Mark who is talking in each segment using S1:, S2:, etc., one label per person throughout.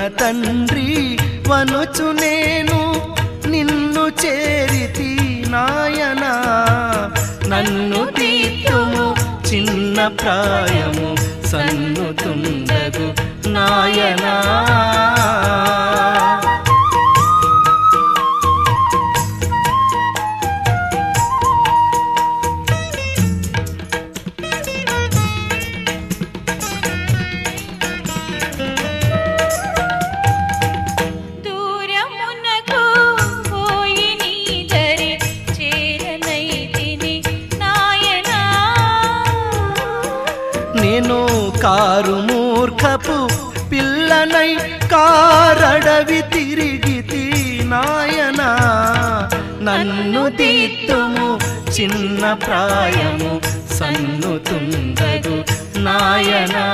S1: తండ్రి వనుచు నేను నిన్ను చేరితి నాయనా నన్ను తీర్చుము చిన్న ప్రాయము సన్నుతుండగు నాయనా
S2: దూరమునకు పోయి నీ దరి చేరనైతిని నాయనా
S1: నేను కారు మూర్ఖపు పిల్లనై కారడవి తిరిగితి నాయనా నన్ను తీర్తుము చిన్న ప్రాయము సన్నుతుండగు నాయనా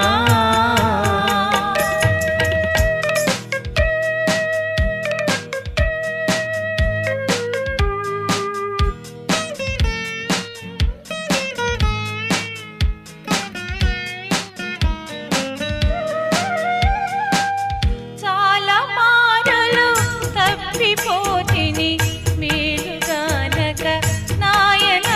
S2: చాలా మాటలు తప్పిపోతిని మేలుగానక నాయనా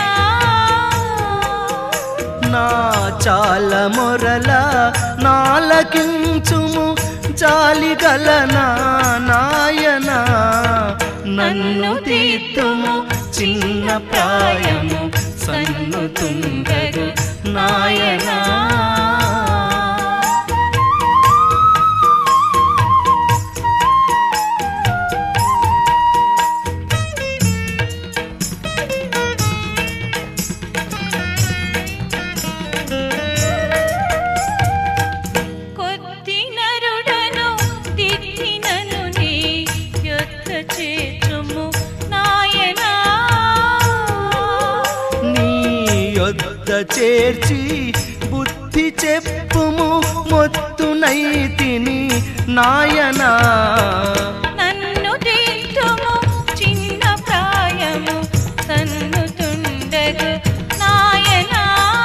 S1: నా చాల మొరల నాలకించుము జాలిగల నా నాయనా నన్ను తీర్తుము చిన్న ప్రాయము సన్నుతుండగు నాయనా
S2: కొద్ది నరుడను దిద్దినను నీ యొద్ద చేర్చుము నాయనా
S1: నీ యొద్ద చేర్చి బుద్ధి చెప్పుము మొత్తునైతిని నాయనా
S2: నన్ను తీర్చుము చిన్న ప్రాయము సన్నుతుండగు నాయనా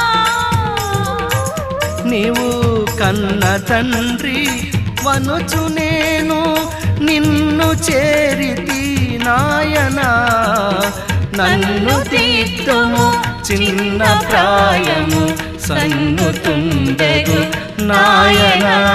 S1: నీవు కన్న తండ్రి వనుచు నేను నిన్ను చేరితి నాయనా నన్ను తీర్తుము చిన్న ప్రాయము సన్నుతుండగు నాయనా